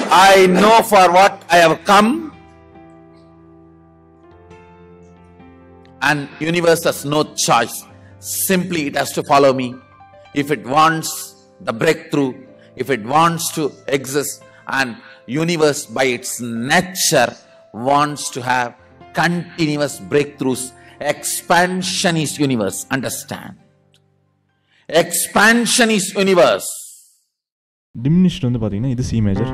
I know for what I have come. And universe has no choice. Simply it has to follow me. If it wants the breakthrough, if it wants to exist, and universe by its nature wants to have continuous breakthroughs. Expansion is universe. Understand? Expansion is universe. Diminished வந்து பார்த்தீங்கன்னா இது C major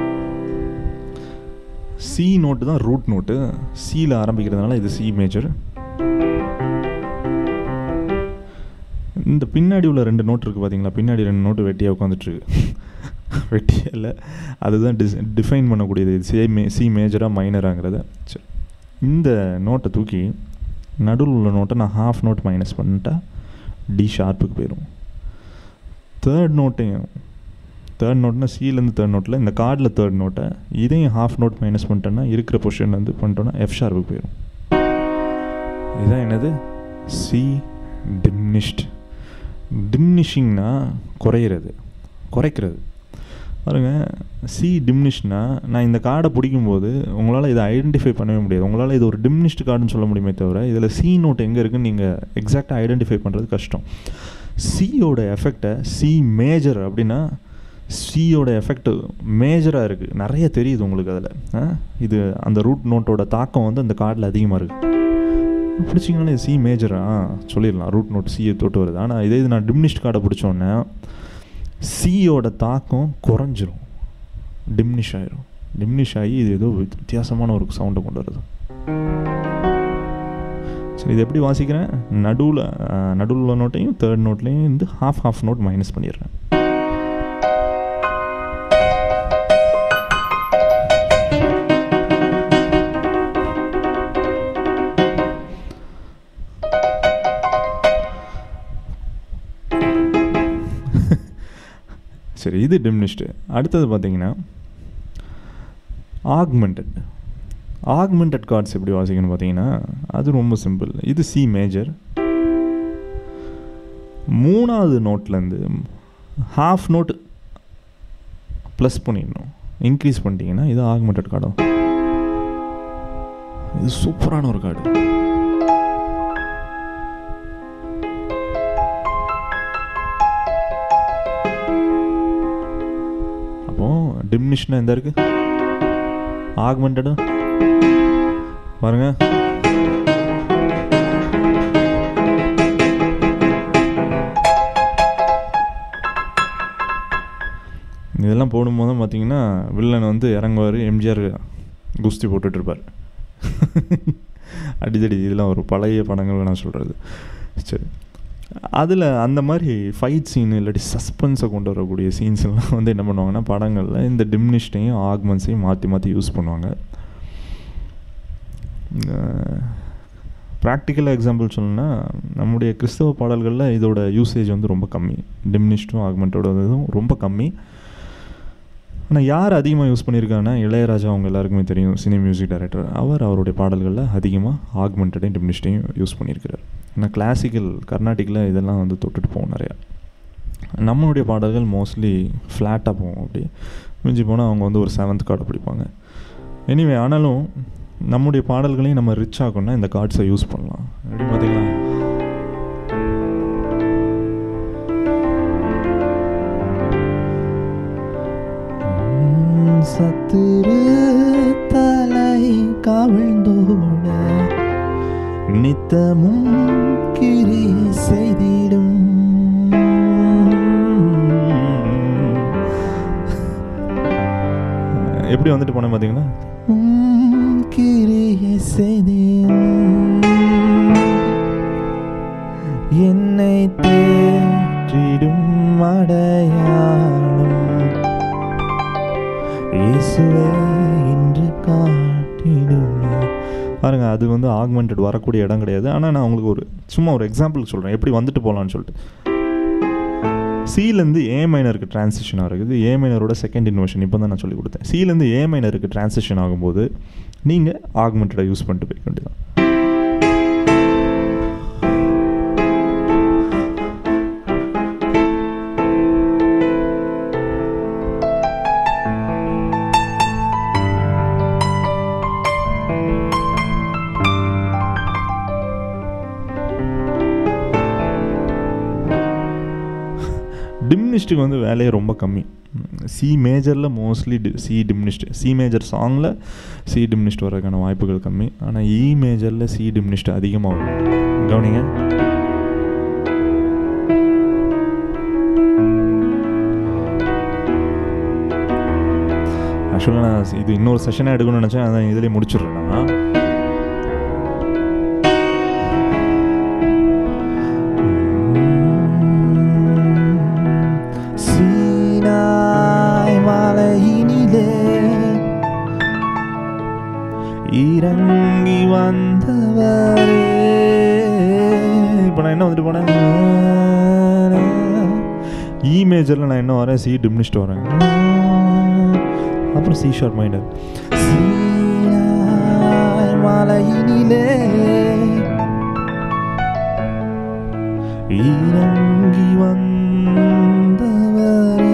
C note தான் root note சியில் ஆரம்பிக்கிறதுனால இது C major இந்த பின்னாடி உள்ள ரெண்டு நோட் இருக்குது பார்த்தீங்களா பின்னாடி ரெண்டு நோட்டு வெட்டியாக உட்காந்துட்ருக்கு வெட்டியாக இல்லை அதுதான் டிஸ் டிஃபைன் பண்ணக்கூடியது இது சி மே சி மேஜராக மைனராங்கிறத சரி இந்த நோட்டை தூக்கி நடுவில் உள்ள நோட்டை நான் ஹாஃப் நோட் மைனஸ் பண்ணிட்டா டி ஷார்ப்புக்கு போயிடும் தேர்ட் நோட்டையும் தேர்ட் நோட்னா சிலேருந்து தேர்ட் நோட்டில் இந்த கார்டில் தேர்ட் நோட்டை இதையும் ஹாஃப் நோட் மைனஸ் பண்ணிட்டோன்னா இருக்கிற பொசிஷன்லேருந்து பண்ணிட்டோன்னா எஃப் ஷார்ப்புக்கு போயிடும் இதுதான் என்னது சி டிம்னிஷ்ட் டிம்னிஷிங்னா குறையிறது குறைக்கிறது பாருங்க சி டிம்னிஷ்னா நான் இந்த கார்டை பிடிக்கும்போது உங்களால் இதை ஐடென்டிஃபை பண்ணவே முடியாது உங்களால் இது ஒரு டிம்னிஷ்ட் கார்டுன்னு சொல்ல முடியுமே தவிர இதில் சி நோட் எங்கே இருக்குன்னு நீங்கள் எக்ஸாக்டாக ஐடென்டிஃபை பண்ணுறது கஷ்டம் சியோட எஃபெக்டை சி மேஜர் அப்படின்னா சியோட எஃபெக்ட் மேஜராக இருக்குது நிறைய தெரியுது உங்களுக்கு அதில் இது அந்த ரூட் நோட்டோட தாக்கம் வந்து அந்த கார்டில் அதிகமாக இருக்குது பிடிச்சிங்கன்னா சி மேஜரா சொல்லிடலாம் ரூட் நோட் சியை தொட்டு வருது ஆனால் இதே இது நான் டிம்னிஷ்ட் கார்டை பிடிச்சோன்னே சியோட தாக்கம் குறைஞ்சிரும் டிம்னிஷ் ஆயிரும் டிம்னிஷ் ஆகி இது ஏதோ வித்தியாசமான ஒரு சவுண்டை கொண்டு வருது சரி இது எப்படி வாசிக்கிறேன் நடுவில் நடுவில் உள்ள நோட்டையும் தேர்ட் நோட்லேயும் வந்து ஹாஃப் ஹாஃப் நோட் மைனஸ் பண்ணிடுறேன் சரி இது டிம்னிஷ்டு அடுத்தது பார்த்தீங்கன்னா ஆக்மெண்டட் ஆக்மெண்டட் கார்ட்ஸ் எப்படி வாசிக்கணும் பார்த்தீங்கன்னா அது ரொம்ப சிம்பிள் இது சி மேஜர் மூணாவது நோட்லேருந்து ஹாஃப் நோட் ப்ளஸ் பண்ணிடணும் இன்க்ரீஸ் பண்ணிட்டீங்கன்னா இது ஆக்மெண்டட் கார்டும் இது சூப்பரான ஒரு கார்டு அப்போ டிம்னிஷ்னா எந்த இருக்கு ஆக்மெண்டடு பாருங்க இதெல்லாம் போடும்போது தான் பார்த்தீங்கன்னா வில்லன் வந்து இறங்குவார் எம்ஜிஆர் குஸ்தி போட்டுட்ருப்பார் அடிதடி இதெல்லாம் ஒரு பழைய படங்கள் நான் சொல்கிறது சரி அதில் அந்த மாதிரி ஃபைட் சீன் இல்லாட்டி சஸ்பென்ஸை கொண்டு வரக்கூடிய சீன்ஸ் எல்லாம் வந்து என்ன பண்ணுவாங்கன்னா படங்களில் இந்த டிம்னிஷ்டையும் ஆக்மெண்ட்ஸையும் மாற்றி மாற்றி யூஸ் பண்ணுவாங்க ப்ராக்டிக்கலாக எக்ஸாம்பிள் சொல்லணும்னா நம்முடைய கிறிஸ்தவ பாடல்களில் இதோட யூசேஜ் வந்து ரொம்ப கம்மி டிம்னிஷ்டும் ஆக்மெண்ட்டோட இதுவும் ரொம்ப கம்மி ஆனால் யார் அதிகமாக யூஸ் பண்ணியிருக்காங்கன்னா இளையராஜா அவங்க எல்லாருக்குமே தெரியும் சினி மியூசிக் டைரக்டர் அவர் அவருடைய பாடல்களில் அதிகமாக ஆக்மெண்டடையும் டிம்னிஷ்டையும் யூஸ் பண்ணியிருக்கிறார் ஏன்னா கிளாசிக்கல் கர்நாடிக்கில் இதெல்லாம் வந்து தொட்டுட்டு போவோம் நிறையா நம்மளுடைய பாடல்கள் மோஸ்ட்லி ஃப்ளாட்டாக போவோம் அப்படி மிஞ்சி போனால் அவங்க வந்து ஒரு செவன்த் கார்டை பிடிப்பாங்க எனிவே ஆனாலும் நம்முடைய பாடல்களையும் நம்ம ரிச் ஆகணும்னா இந்த கார்ட்ஸை யூஸ் பண்ணலாம் எப்படி பார்த்தீங்களா சத்துரு தலை கவிழ்ந்தோட நித்தமும் கிரி செய்திடும் எப்படி வந்துட்டு போனேன் பார்த்தீங்கன்னா உம் கிரியை செய்திடும் என்னை தேற்றிடும் அடையாளம் இயேசுவே இன்று காட்டிடுமே பாருங்க அது வந்து ஆக்மெண்டட் வரக்கூடிய இடம் கிடையாது ஆனால் நான் உங்களுக்கு ஒரு சும்மா ஒரு எக்ஸாம்பிள் சொல்கிறேன் எப்படி வந்துட்டு போகலான்னு சொல்லிட்டு சிலேருந்து ஏ மைனருக்கு டிரான்சிஷன் ஆகுது ஏ மைனரோட செகண்ட் இன்வர்ஷன் இப்போ தான் நான் சொல்லி கொடுத்தேன் சிலேருந்து ஏ மைனருக்கு டிரான்சிஷன் ஆகும்போது நீங்கள் ஆக்மெண்டடை யூஸ் பண்ணிட்டு போய்க்க வேண்டியதான் டிம்னிஸ்ட்டுக்கு வந்து வேலையே ரொம்ப கம்மி சி மேஜரில் mostly D C diminished C major சாங்கில் சி டிம்னிஸ்ட் வரதுக்கான வாய்ப்புகள் கம்மி ஆனால் இ மேஜரில் சி டிம்னிஸ்ட் அதிகமாக வரும் கவனிங்க ஆக்சுவலாக நான் இது இன்னொரு செஷனாக எடுக்கணும்னு நினச்சேன் அதான் இதிலே முடிச்சிடுறேன் நான் சீனாய் மலையினிலே இறங்கி வந்தவரே இப்போ நான் என்ன வந்துட்டு போனேன் இ மேஜரில் நான் என்ன வரேன் சி டிம்னிஸ்ட் வரேன் அப்புறம் சி ஷார்ப் மைனர் சீனாய் மலையினிலே இறங்கி வந்தவரே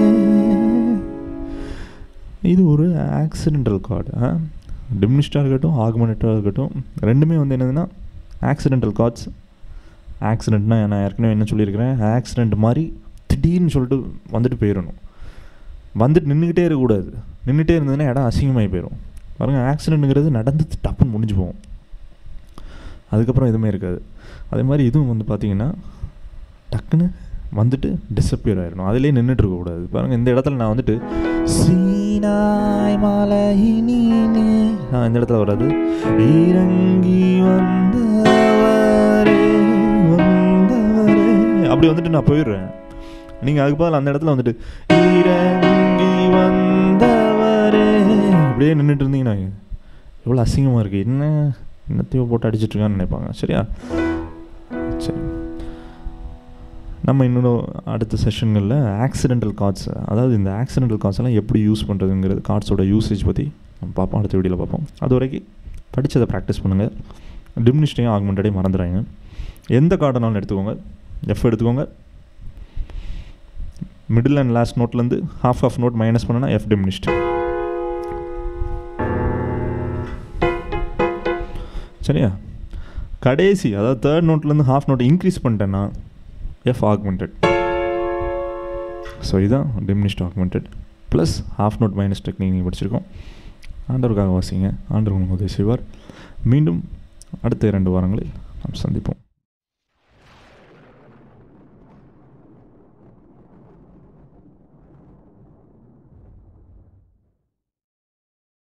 இது ஒரு ஆக்சிடென்டல் கார்டு டிம்னிஸ்டாக இருக்கட்டும் ஆகுமெண்ட்டாக இருக்கட்டும் ரெண்டுமே வந்து என்னதுன்னா ஆக்சிடென்டல் கார்ட்ஸ் ஆக்சிடென்ட்னா நான் ஏற்கனவே என்ன சொல்லியிருக்கிறேன் ஆக்சிடென்ட் மாதிரி திடீர்னு சொல்லிட்டு வந்துட்டு போயிடணும் வந்துட்டு நின்றுக்கிட்டே இருக்கக்கூடாது நின்றுட்டே இருந்ததுன்னா இடம் அசிங்கமாகி போயிடும் பாருங்கள் ஆக்சிடென்ட்டுங்கிறது நடந்து டப்புன்னு முடிஞ்சு போகும் அதுக்கப்புறம் எதுவுமே இருக்காது அதே மாதிரி இதுவும் வந்து பார்த்தீங்கன்னா டக்குன்னு வந்துட்டு டிஸப்பியர் ஆயிடணும் அதிலே நின்றுட்டு இருக்கக்கூடாது பாருங்கள் இந்த இடத்துல நான் வந்துட்டு சீனாய் மலையினிலே நான் இந்த இடத்துல வராது இறங்கி வந்தவரே வந்தவரே அப்படி வந்துட்டு நான் போயிடுறேன் நீங்கள் அதுக்கு பதில் அந்த இடத்துல வந்துட்டு இறங்கி வந்தவரே இப்படியே நின்றுட்டு இருந்தீங்கன்னா எவ்வளோ அசிங்கமாக இருக்குது என்ன என்னத்தையோ போட்டு அடிச்சிட்டு இருக்கான்னு நினைப்பாங்க சரியா சரி நம்ம இன்னொரு அடுத்த செஷன்களில் ஆக்சிடென்டல் கார்ட்ஸ் அதாவது இந்த ஆக்சிடென்டல் கார்ட்ஸ் எல்லாம் எப்படி யூஸ் பண்ணுறதுங்கிறது கார்ட்ஸோட யூசேஜ் பற்றி நம்ம பார்ப்போம் அடுத்த வீடியோவில் பார்ப்போம் அது வரைக்கும் படித்ததை ப்ராக்டிஸ் பண்ணுங்கள் டிம்னிஸ்டையும் ஆகுமெண்டையும் மறந்துடாங்க எந்த கார்டனாலும் எடுத்துக்கோங்க எஃப் எடுத்துக்கோங்க மிடில் அண்ட் லாஸ்ட் நோட்லேருந்து ஹாஃப் ஆஃப் நோட் மைனஸ் பண்ணனா எஃப் டிம்னிஸ்ட் சரியா கடைசி அதாவது தேர்ட் நோட்லேருந்து ஹாஃப் நோட் இன்க்ரீஸ் பண்ணிட்டேன்னா எஃப் ஆக்மெண்டட் ஸோ இதுதான் diminished augmented plus half note minus technique நீங்கள் படிச்சிருக்கோம் ஆண்டவருக்காக வாசிங்க ஆண்டவர் உங்களுக்கு உதவி செய்வார் மீண்டும் அடுத்த இரண்டு வாரங்களில் நாம் சந்திப்போம்